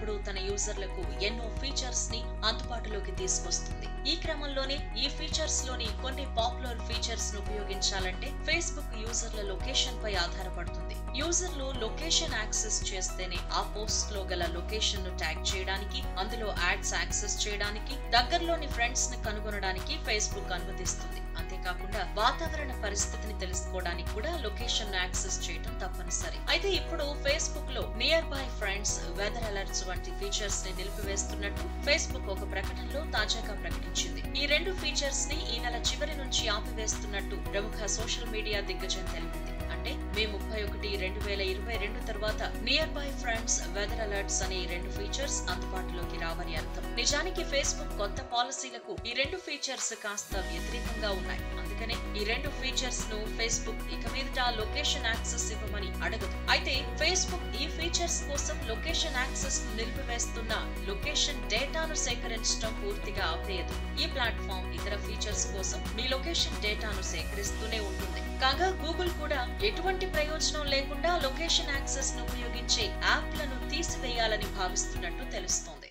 ఎప్పటికప్పుడు తన యూజర్లకు ఎన్నో ఫీచర్స్ ని అందుబాటులోకి తీసుకొస్తుంది ఈ క్రమంలోనే ఈ ఫీచర్స్ లోని కొన్ని పాపులర్ ఫీచర్స్ ను ఉపయోగించాలంటే ఫేస్బుక్ యూజర్ల లొకేషన్ పై ఆధారపడుతుంది యూజర్లు లొకేషన్ యాక్సెస్ చేస్తేనే ఆ పోస్ట్ లో గల లొకేషన్ ను ట్యాగ్ చేయడానికి అందులో యాడ్స్ యాక్సెస్ చేయడానికి దగ్గరలోని ఫ్రెండ్స్ ని కనుగొనడానికి ఫేస్బుక్ అనుమతిస్తుంది అంతేకాకుండా వాతావరణ పరిస్థితిని తెలుసుకోవడానికి కూడా లొకేషన్ యాక్సెస్ చేయడం తప్పనిసరి అయితే ఇప్పుడు ఫేస్బుక్ లో near by friends weather alerts వంటి ఫీచర్స్ ని నిలిపివేస్తున్నట్టు ఫేస్బుక్ ఒక ప్రకటనలో తాజాగా ప్రకటించింది ఈ రెండు ఫీచర్స్ ని ఈ నెల చివరి నుంచి ఆపివేస్తున్నట్టు ప్రముఖ సోషల్ మీడియా దిగ్గజం తెలిపింది అంటే మే ముప్పై ఒకటి రెండు వేల ఇరవై రెండు తర్వాత near by friends weather alerts అనే ఈ రెండు ఫీచర్స్ అందుబాటులోకి రావని అర్థం నిజానికి ఫేస్బుక్ కొత్త పాలసీలకు ఈ రెండు ఫీచర్స్ కాస్త వ్యతిరేకంగా ఉన్నాయి అందుకనే ఈ రెండు ఫీచర్స్ ను ఫేస్బుక్ ఇక మీదట లొకేషన్ యాక్సెస్ ఇవ్వమని అడగదు అయితే ఫేస్బుక్ ఈ ఫీచర్స్ కోసం లొకేషన్ యాక్సెస్ నిలిపివేస్తున్న లొకేషన్ డేటాను సేకరించడం పూర్తిగా ఆపేయదు ఈ ప్లాట్ఫామ్ ఇతర ఫీచర్స్ కోసం మీ లొకేషన్ డేటాను సేకరిస్తూనే ఉంటుంది కాగా గూగుల్ కూడా ఎటువంటి ప్రయోజనం లేకుండా లొకేషన్ యాక్సెస్ ను ఉపయోగించే యాప్లను తీసివేయాలని భావిస్తున్నట్టు తెలుస్తోంది